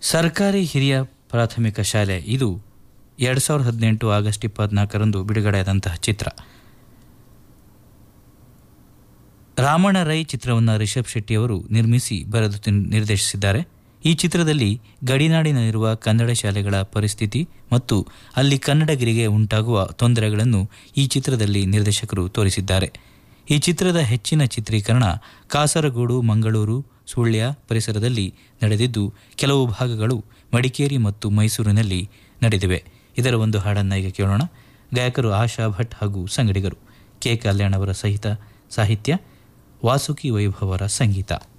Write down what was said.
ಸರ್ಕಾರಿ ಹಿರಿಯ ಪ್ರಾಥಮಿಕ ಶಾಲೆ ಇದು ಎರಡು ಸಾವಿರದ ಹದಿನೆಂಟು ಆಗಸ್ಟ್ ಇಪ್ಪತ್ನಾಲ್ಕರಂದು ಬಿಡುಗಡೆಯಾದಂತಹ ಚಿತ್ರ ರಾಮಣ್ಣ ರೈ ಚಿತ್ರವನ್ನು ರಿಷಬ್ ಶೆಟ್ಟಿಯವರು ನಿರ್ಮಿಸಿ ಬರೆದು ತಿನ್- ನಿರ್ದೇಶಿಸಿದ್ದಾರೆ ಈ ಚಿತ್ರದಲ್ಲಿ ಗಡಿನಾಡಿನಲ್ಲಿರುವ ಕನ್ನಡ ಶಾಲೆಗಳ ಪರಿಸ್ಥಿತಿ ಮತ್ತು ಅಲ್ಲಿ ಕನ್ನಡಗಿರಿಗೆ ಉಂಟಾಗುವ ತೊಂದರೆಗಳನ್ನು ಈ ಚಿತ್ರದಲ್ಲಿ ನಿರ್ದೇಶಕರು ತೋರಿಸಿದ್ದಾರೆ ಈ ಚಿತ್ರದ ಹೆಚ್ಚಿನ ಚಿತ್ರೀಕರಣ ಕಾಸರಗೋಡು ಮಂಗಳೂರು ಸುಳ್ಯ ಪರಿಸರದಲ್ಲಿ ನಡೆದಿದ್ದು ಕೆಲವು ಭಾಗಗಳು ಮಡಿಕೇರಿ ಮತ್ತು ಮೈಸೂರಿನಲ್ಲಿ ನಡೆದಿವೆ ಇದರ ಒಂದು ಹಾಡನ್ನು ಈಗ ಕೇಳೋಣ ಗಾಯಕರು ಆಶಾ ಭಟ್ ಹಾಗೂ ಸಂಗಡಿಗರು ಕೆ ಕಲ್ಯಾಣ್ ಅವರ ಸಹಿತ ಸಾಹಿತ್ಯ ವಾಸುಕಿ ವೈಭವರ ಸಂಗೀತ